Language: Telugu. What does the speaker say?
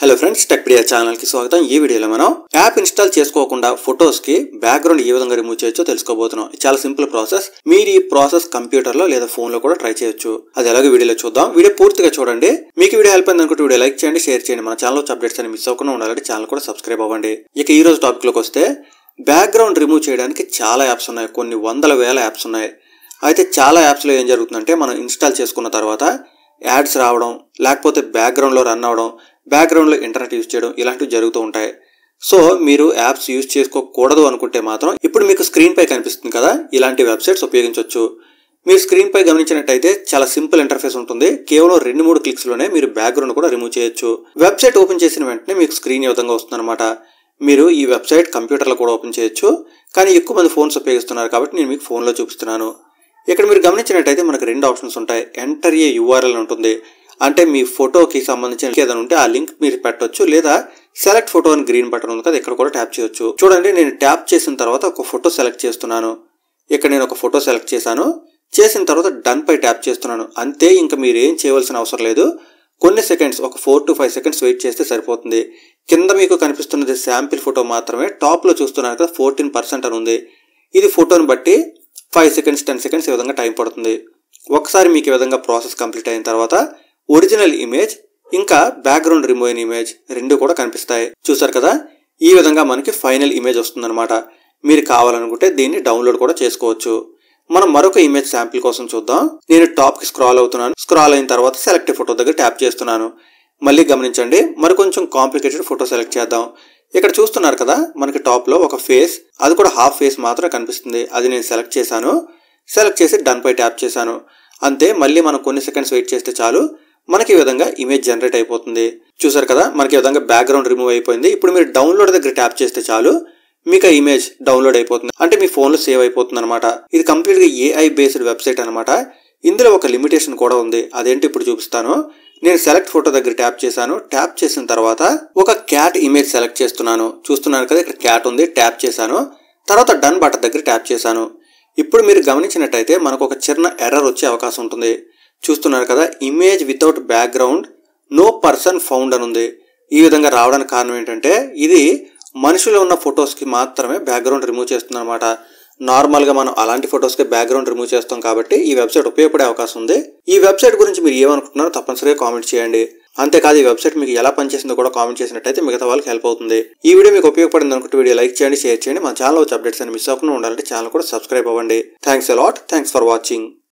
హలో ఫ్రెండ్స్ టెక్పీడియా ఛానల్ కి స్వాగతం ఈ వీడియోలో మనం యాప్ ఇన్స్టాల్ చేసుకోకుండా ఫొటోస్ కి బ్యాక్గ్రౌండ్ ఏ విధంగా రిమూవ్ చేయొచ్చో తెలుసుకోబోతున్నాం ఇది చాలా సింపుల్ ప్రాసెస్ మీరు ఈ ప్రాసెస్ కంప్యూటర్ లో లేదా ఫోన్ లో కూడా ట్రై చేయొచ్చు అది ఎలాగో వీడియోలో చూద్దాం వీడియో పూర్తిగా చూడండి మీకు ఈ వీడియో హెల్ప్ అయింది అనుకుంటే వీడియో లైక్ చేయండి షేర్ చేయండి మన ఛానల్ వచ్చే అప్డేట్స్ అని మిస్ అవ్వకుండా ఉండాలంటే ఛానల్ కూడా సబ్స్క్రైబ్ అవ్వండి ఇక ఈ రోజు టాపిక్ లోకి వస్తే బ్యాక్గ్రౌండ్ రిమూవ్ చేయడానికి చాలా యాప్స్ ఉన్నాయి కొన్ని వందల వేల యాప్స్ ఉన్నాయి అయితే చాలా యాప్స్లో ఏం జరుగుతుందంటే మనం ఇన్స్టాల్ చేసుకున్న తర్వాత యాడ్స్ రావడం లేకపోతే బ్యాక్గ్రౌండ్లో రన్ అవ్వడం బ్యాక్గ్రౌండ్లో ఇంటర్నెట్ యూజ్ చేయడం ఇలాంటివి జరుగుతూ ఉంటాయి సో మీరు యాప్స్ యూజ్ చేసుకోకూడదు అనుకుంటే మాత్రం ఇప్పుడు మీకు స్క్రీన్ పై కనిపిస్తుంది కదా ఇలాంటి వెబ్సైట్స్ ఉపయోగించవచ్చు మీరు స్క్రీన్ పై గమనించినట్టయితే చాలా సింపుల్ ఇంటర్ఫేస్ ఉంటుంది కేవలం రెండు మూడు క్లిక్స్ లోనే మీరు బ్యాక్గ్రౌండ్ కూడా రిమూవ్ చేయొచ్చు వెబ్సైట్ ఓపెన్ చేసిన వెంటనే మీకు స్క్రీన్ ఈ విధంగా వస్తుందన్నమాట మీరు ఈ వెబ్సైట్ కంప్యూటర్లో కూడా ఓపెన్ చేయొచ్చు కానీ ఎక్కువ మంది ఫోన్స్ ఉపయోగిస్తున్నారు కాబట్టి నేను మీకు ఫోన్లో చూపిస్తున్నాను ఇక్కడ మీరు గమనించినట్టయితే మనకు రెండు ఆప్షన్స్ ఉంటాయి ఎంటర్ ఏ యూఆర్ఎల్ ఉంటుంది అంటే మీ ఫోటోకి సంబంధించిన ఏదైనా ఉంటే ఆ లింక్ మీరు పెట్టొచ్చు లేదా సెలెక్ట్ ఫోటో అని గ్రీన్ బటన్ ఉంది కదా ఇక్కడ కూడా ట్యాప్ చేయొచ్చు చూడండి నేను ట్యాప్ చేసిన తర్వాత ఒక ఫోటో సెలెక్ట్ చేస్తున్నాను ఇక్కడ నేను ఒక ఫోటో సెలెక్ట్ చేశాను చేసిన తర్వాత డన్ పై ట్యాప్ చేస్తున్నాను అంతే ఇంకా మీరు ఏం చేయవలసిన అవసరం లేదు కొన్ని సెకండ్స్ ఒక four to five seconds wait చేస్తే సరిపోతుంది కింద మీకు కనిపిస్తున్నది శాంపిల్ ఫోటో మాత్రమే టాప్లో చూస్తున్నారు కదా ఫోర్టీన్ పర్సెంట్ అని ఉంది ఇది ఫోటోని బట్టి ఫైవ్ సెకండ్స్ టెన్ సెకండ్స్ ఈ విధంగా టైం పడుతుంది ఒకసారి మీకు ఈ విధంగా ప్రాసెస్ కంప్లీట్ అయిన తర్వాత ఒరిజినల్ ఇమేజ్ ఇంకా బ్యాక్గ్రౌండ్ రిమూవ్ అయిన ఇమేజ్ రెండు కూడా కనిపిస్తాయి చూసారు కదా ఈ విధంగా మనకి ఫైనల్ ఇమేజ్ వస్తుందన్నమాట మీరు కావాలనుకుంటే దీన్ని డౌన్లోడ్ కూడా చేసుకోవచ్చు మనం మరొక ఇమేజ్ శాంపిల్ కోసం చూద్దాం నేను టాప్ కి స్క్రాల్ అవుతున్నాను స్క్రాల్ అయిన తర్వాత సెలెక్ట్ ఫోటో దగ్గర ట్యాప్ చేస్తున్నాను మళ్ళీ గమనించండి మరి కొంచెం కాంప్లికేటెడ్ ఫోటో సెలెక్ట్ చేద్దాం ఇక్కడ చూస్తున్నారు కదా మనకి టాప్ లో ఒక ఫేస్ అది కూడా హాఫ్ ఫేస్ మాత్రమే కనిపిస్తుంది అది నేను సెలెక్ట్ చేశాను సెలెక్ట్ చేసి డన్ పై ట్యాప్ చేశాను అంతే మళ్ళీ మనం కొన్ని సెకండ్స్ వెయిట్ చేస్తే చాలు మనకి ఈ విధంగా ఇమేజ్ జనరేట్ అయిపోతుంది చూసారు కదా మనకి ఈ విధంగా బ్యాక్గ్రౌండ్ రిమూవ్ అయిపోయింది ఇప్పుడు మీరు డౌన్లోడ్ దగ్గర ట్యాప్ చేస్తే చాలు మీకు ఆ ఇమేజ్ డౌన్లోడ్ అయిపోతుంది అంటే మీ ఫోన్లో సేవ్ అయిపోతుంది అనమాట ఇది కంప్లీట్గా ఏఐ బేస్డ్ వెబ్సైట్ అనమాట ఇందులో ఒక లిమిటేషన్ కూడా ఉంది అదేంటి ఇప్పుడు చూపిస్తాను నేను సెలెక్ట్ ఫోటో దగ్గర ట్యాప్ చేశాను ట్యాప్ చేసిన తర్వాత ఒక క్యాట్ ఇమేజ్ సెలెక్ట్ చేస్తున్నాను చూస్తున్నాను కదా ఇక్కడ క్యాట్ ఉంది ట్యాప్ చేశాను తర్వాత డన్ బటన్ దగ్గర ట్యాప్ చేశాను ఇప్పుడు మీరు గమనించినట్టయితే మనకు ఒక చిన్న ఎర్రర్ వచ్చే అవకాశం ఉంటుంది చూస్తున్నారు కదా image without background no person found అని ఉంది ఈ విధంగా రావడానికి కారణం ఏంటంటే ఇది మనుషులు ఉన్న ఫొటోస్కి మాత్రమే బ్యాక్గ్రౌండ్ రిమూవ్ చేస్తుంది అనమాట నార్మల్గా మనం అలాంటి ఫొటోస్కి బ్యాక్గ్రౌండ్ రిమూవ్ చేస్తాం కాబట్టి ఈ వెబ్సైట్ ఉపయోగపడే అవకాశం ఉంది ఈ వెబ్సైట్ గురించి మీరు ఏమనుకుంటున్నారో తప్పనిసరిగా కామెంట్ చేయండి అంతేకాదు ఈ వెబ్సైట్ మీకు ఎలా పనిచేసిందో కూడా కామెంట్ చేసినట్టయితే మిగతా వాళ్ళకి హెల్ప్ అవుతుంది ఈ వీడియో మీకు ఉపయోగపడింది అనుకుంటే వీడియో లైక్ చేయండి షేర్ చేయండి మన ఛానల్ వచ్చే అప్డేట్స్ అని మిస్ అవ్వకుండా ఉండాలంటే ఛానల్ కూడా సబ్స్క్రైబ్ అవ్వండి thanks a lot thanks for watching